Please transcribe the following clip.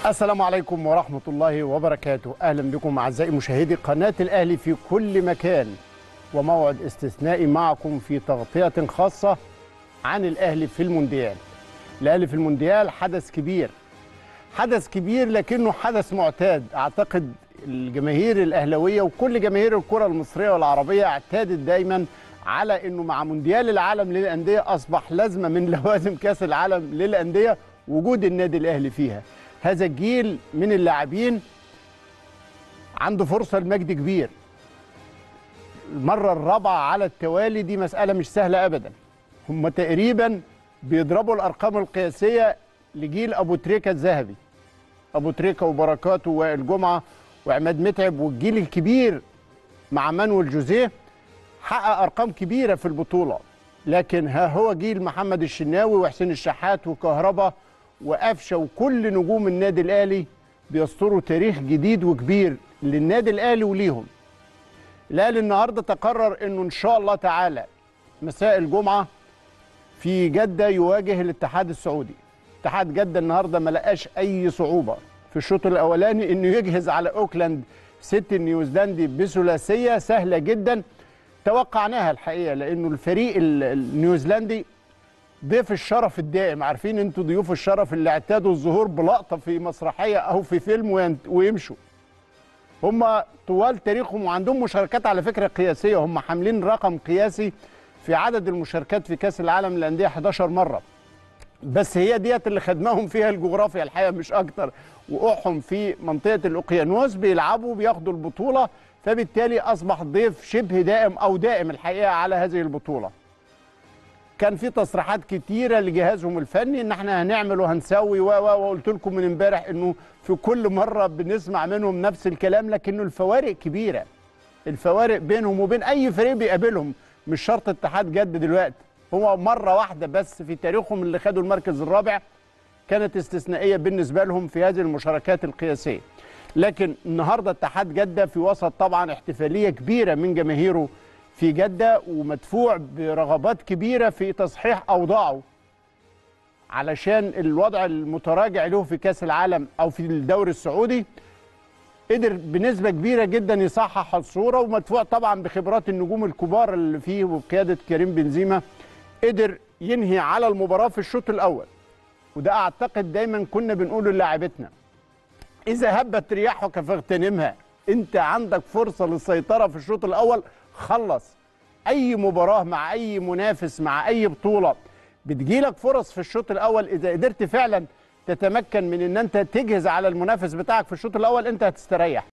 السلام عليكم ورحمة الله وبركاته أهلا بكم أعزائي مشاهدي قناة الأهلي في كل مكان وموعد استثنائي معكم في تغطية خاصة عن الأهلي في المونديال الأهلي في المونديال حدث كبير حدث كبير لكنه حدث معتاد أعتقد الجماهير الأهلوية وكل جماهير الكرة المصرية والعربية اعتادت دايما على أنه مع مونديال العالم للأندية أصبح لازمة من لوازم كأس العالم للأندية وجود النادي الأهلي فيها هذا الجيل من اللاعبين عنده فرصة لمجد كبير المرة الرابعة على التوالي دي مسألة مش سهلة أبدا هم تقريبا بيضربوا الأرقام القياسية لجيل أبو تريكة الذهبي أبو تريكة وبركاته والجمعة وعماد متعب والجيل الكبير مع مانويل جوزيه حقق أرقام كبيرة في البطولة لكن ها هو جيل محمد الشناوي وحسين الشحات وكهربا وقفشه وكل نجوم النادي الاهلي بيسطروا تاريخ جديد وكبير للنادي الاهلي وليهم. الاهلي النهارده تقرر انه ان شاء الله تعالى مساء الجمعه في جده يواجه الاتحاد السعودي. اتحاد جده النهارده ما لقاش اي صعوبه في الشوط الاولاني انه يجهز على اوكلاند سيتي النيوزيلندي بثلاثيه سهله جدا توقعناها الحقيقه لانه الفريق النيوزيلندي ضيف الشرف الدائم عارفين انتوا ضيوف الشرف اللي اعتادوا الظهور بلقطه في مسرحيه او في فيلم ويمشوا هم طوال تاريخهم وعندهم مشاركات على فكره قياسيه هم حاملين رقم قياسي في عدد المشاركات في كاس العالم للانديه 11 مره بس هي ديت اللي خدمهم فيها الجغرافيا الحقيقه مش اكتر وقعهم في منطقه الاوقيانوس بيلعبوا بياخدوا البطوله فبالتالي اصبح ضيف شبه دائم او دائم الحقيقه على هذه البطوله كان في تصريحات كتيره لجهازهم الفني ان احنا هنعمل وهنسوي و وقلت لكم من امبارح انه في كل مره بنسمع منهم نفس الكلام لكنه الفوارق كبيره الفوارق بينهم وبين اي فريق بيقابلهم مش شرط اتحاد جد دلوقتي هو مره واحده بس في تاريخهم اللي خدوا المركز الرابع كانت استثنائيه بالنسبه لهم في هذه المشاركات القياسيه لكن النهارده اتحاد جده في وسط طبعا احتفاليه كبيره من جماهيره في جدة ومدفوع برغبات كبيرة في تصحيح أوضاعه علشان الوضع المتراجع له في كأس العالم أو في الدوري السعودي قدر بنسبة كبيرة جدا يصحح الصورة ومدفوع طبعا بخبرات النجوم الكبار اللي فيه وبقيادة كريم بنزيما قدر ينهي على المباراة في الشوط الأول وده أعتقد دايما كنا بنقوله للاعبتنا إذا هبت رياحك فاغتنمها أنت عندك فرصة للسيطرة في الشوط الأول خلص اي مباراه مع اي منافس مع اي بطوله بتجيلك فرص في الشوط الاول اذا قدرت فعلا تتمكن من ان انت تجهز على المنافس بتاعك في الشوط الاول انت هتستريح